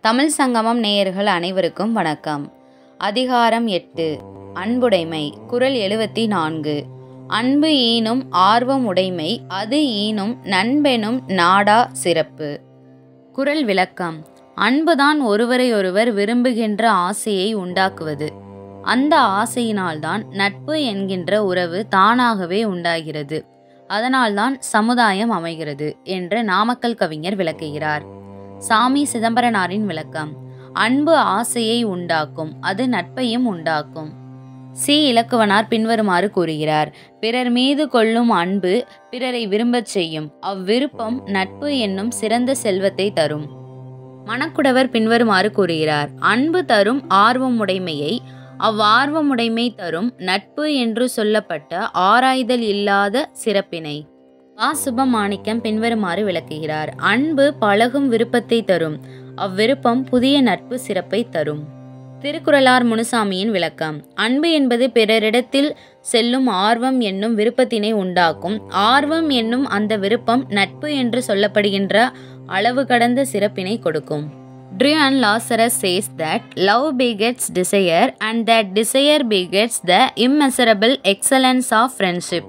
தமிழ் சங்கமம் நேயர்கள் அனைவருக்கும் வணக்கம் அதிகாரம் எட்டு அன்புடைமை குரல் எழுவத்தி நான்கு அன்பு ஈனும் ஆர்வம் உடைமை அது ஈனும் நண்பெனும் நாடா சிறப்பு குரல் விளக்கம் அன்புதான் ஒருவரையொருவர் விரும்புகின்ற ஆசையை உண்டாக்குவது அந்த ஆசையினால்தான் நட்பு என்கின்ற உறவு தானாகவே உண்டாகிறது அதனால்தான் சமுதாயம் அமைகிறது என்று நாமக்கல் கவிஞர் விளக்குகிறார் சாமி சிதம்பரனாரின் விளக்கம் அன்பு ஆசையை உண்டாக்கும் அது நட்பையும் உண்டாக்கும் சி இலக்குவனார் பின்வருமாறு கூறுகிறார் பிறர் மீது கொள்ளும் அன்பு பிறரை விரும்பச் செய்யும் அவ்விருப்பம் நட்பு என்னும் சிறந்த செல்வத்தை தரும் மணக்குடவர் பின்வருமாறு கூறுகிறார் அன்பு தரும் ஆர்வமுடைமையை அவ்வார்வமுடைமை தரும் நட்பு என்று சொல்லப்பட்ட ஆராய்தல் இல்லாத சிறப்பினை வா சுபமாணிக்கம் பின்வருமாறு விளக்குகிறார் அன்பு பழகும் விருப்பத்தை தரும் அவ்விருப்பம் புதிய நட்பு சிறப்பை தரும் திருக்குறளார் முனுசாமியின் விளக்கம் அன்பு என்பது பிறரிடத்தில் செல்லும் ஆர்வம் என்னும் விருப்பத்தினை உண்டாக்கும் ஆர்வம் என்னும் அந்த விருப்பம் நட்பு என்று சொல்லப்படுகின்ற அளவு கடந்த சிறப்பினை கொடுக்கும் Drian Lazarus says that love begets desire and that desire begets the immeasurable excellence of friendship.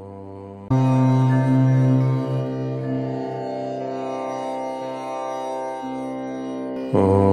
O